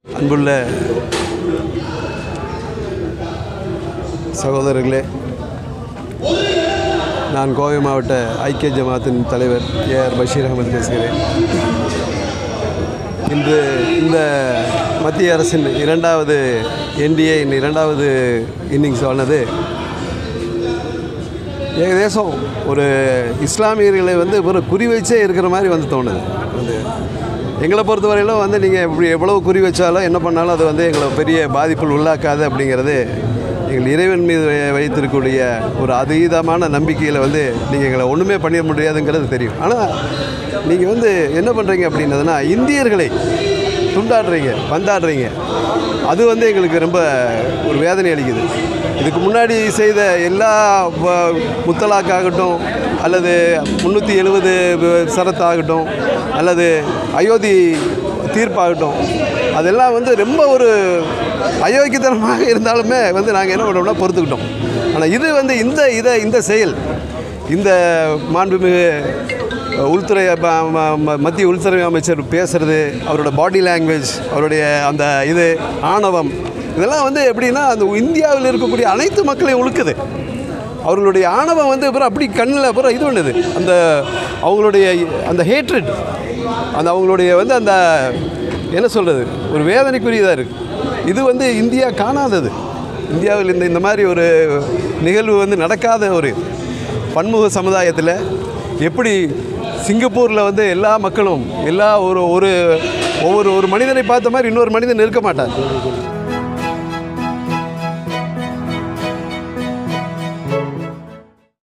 அன்புள்ள சகோதரர்களே நான் கோவை மாவட்ட ஐக்கிய ஜமாத்தின் தலைவர் ஏ ஆர் பஷீர் அகமது பேசுகிறேன் இன்று இந்த மத்திய அரசின் இரண்டாவது என்டிஏயின் இரண்டாவது இன்னிங்ஸ் ஆனது ஏகதேசம் ஒரு இஸ்லாமியர்களை வந்து ஒரு குறி வச்சே இருக்கிற மாதிரி வந்து தோணுது வந்து எங்களை பொறுத்தவரையிலும் வந்து நீங்கள் இப்படி எவ்வளவு குறி வச்சாலும் என்ன பண்ணாலும் அது வந்து எங்களை பெரிய பாதிப்பில் உள்ளாக்காது அப்படிங்கிறது எங்கள் இறைவன் மீது வை- வைத்திருக்கக்கூடிய ஒரு அதீதமான நம்பிக்கையில் வந்து நீங்கள் எங்களை ஒன்றுமே பண்ணிட முடியாதுங்கிறது தெரியும் ஆனால் நீங்கள் வந்து என்ன பண்ணுறீங்க அப்படின்னதுன்னா இந்தியர்களை துண்டாடுறீங்க வந்தாடுறீங்க அது வந்து எங்களுக்கு ரொம்ப ஒரு வேதனை அளிக்குது இதுக்கு முன்னாடி செய்த எல்லா வ- முத்தலாக்காகட்டும் அல்லது முந்நூற்றி எழுபது சரத்தாகட்டும் அல்லது அயோத்தி தீர்ப்பாகட்டும் அதெல்லாம் வந்து ரொம்ப ஒரு அயோக்கியத்தனமாக இருந்தாலுமே வந்து நாங்கள் என்ன பண்ணோம்னா பொறுத்துக்கிட்டோம் ஆனால் இது வந்து இந்த இதை இந்த செயல் இந்த மாண்புமிகு உள்துறை ம- ம- ம- மத்திய உள்துறை அமைச்சர் பேசுகிறது அவரோட பாடி லாங்குவேஜ் அவருடைய அந்த இது ஆணவம் இதெல்லாம் வந்து எப்படின்னா அந்த இந்தியாவில் இருக்கக்கூடிய அனைத்து மக்களையும் உழுக்குது அவர்களுடைய ஆணவம் வந்து அப்புறம் அப்படி கண்ணில் அப்புறம் இது பண்ணுது அந்த அவங்களுடைய அந்த ஹேட்ரட் அந்த அவங்களுடைய வந்து அந்த என்ன சொல்கிறது ஒரு வேதனைக்குரியதாக இருக்குது இது வந்து இந்தியா காணாதது இந்தியாவில் இந்த இந்த மாதிரி ஒரு நிகழ்வு வந்து நடக்காத ஒரு பன்முக சமுதாயத்தில் எப்படி சிங்கப்பூரில் வந்து எல்லா மக்களும் எல்லா ஒரு ஒரு ஒவ்வொரு ஒரு மனிதனை பார்த்த மாதிரி இன்னொரு மனிதன் இருக்க மாட்டார்